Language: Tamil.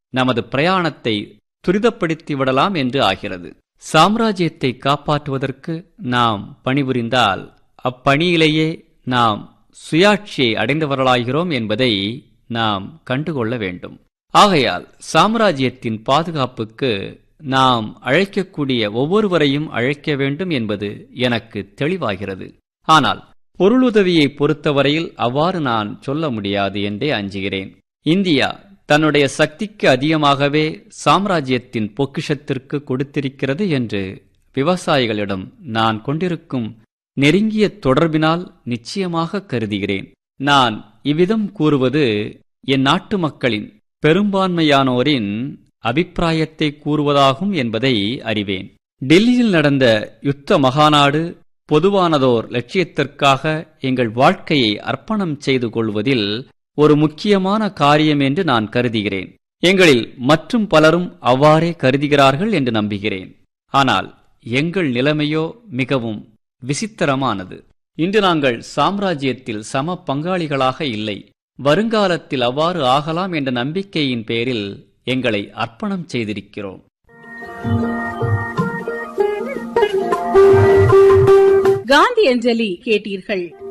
நமது பிரயாணத்தை துரிதப்படுத்தி விடலாம் என்று ஆகிறது சாம்ராஜ்யத்தை காப்பாற்றுவதற்கு நாம் பணிபுரிந்தால் அப்பணியிலேயே நாம் சுயாட்சியை அடைந்தவர்களாகிறோம் என்பதை நாம் கண்டுகொள்ள வேண்டும் ஆகையால் சாம்ராஜ்யத்தின் பாதுகாப்புக்கு நாம் அழைக்கக்கூடிய ஒவ்வொருவரையும் அழைக்க வேண்டும் என்பது எனக்கு தெளிவாகிறது ஆனால் பொருளுதவியை பொறுத்தவரையில் அவ்வாறு நான் சொல்ல முடியாது என்றே அஞ்சுகிறேன் இந்தியா தன்னுடைய சக்திக்கு அதிகமாகவே சாம்ராஜ்யத்தின் பொக்கிஷத்திற்கு கொடுத்திருக்கிறது என்று விவசாயிகளிடம் நான் கொண்டிருக்கும் நெருங்கிய தொடர்பினால் நிச்சயமாக கருதுகிறேன் நான் இவ்விதம் கூறுவது என் நாட்டு மக்களின் பெரும்பான்மையானோரின் அபிப்பிராயத்தை கூறுவதாகும் என்பதை அறிவேன் டெல்லியில் நடந்த யுத்த மகாநாடு பொதுவானதோர் லட்சியத்திற்காக எங்கள் வாழ்க்கையை அர்ப்பணம் செய்து கொள்வதில் ஒரு முக்கியமான காரியம் என்று நான் கருதுகிறேன் எங்களில் மற்றும் பலரும் அவ்வாறே கருதுகிறார்கள் என்று நம்புகிறேன் ஆனால் எங்கள் நிலைமையோ மிகவும் விசித்திரமானது இன்று நாங்கள் சாம்ராஜ்யத்தில் சம பங்காளிகளாக இல்லை வருங்காலத்தில் அவ்வாறு ஆகலாம் என்ற நம்பிக்கையின் பேரில் எங்களை அர்ப்பணம் செய்திருக்கிறோம் காந்தி அஞ்சலி கேட்டீர்கள்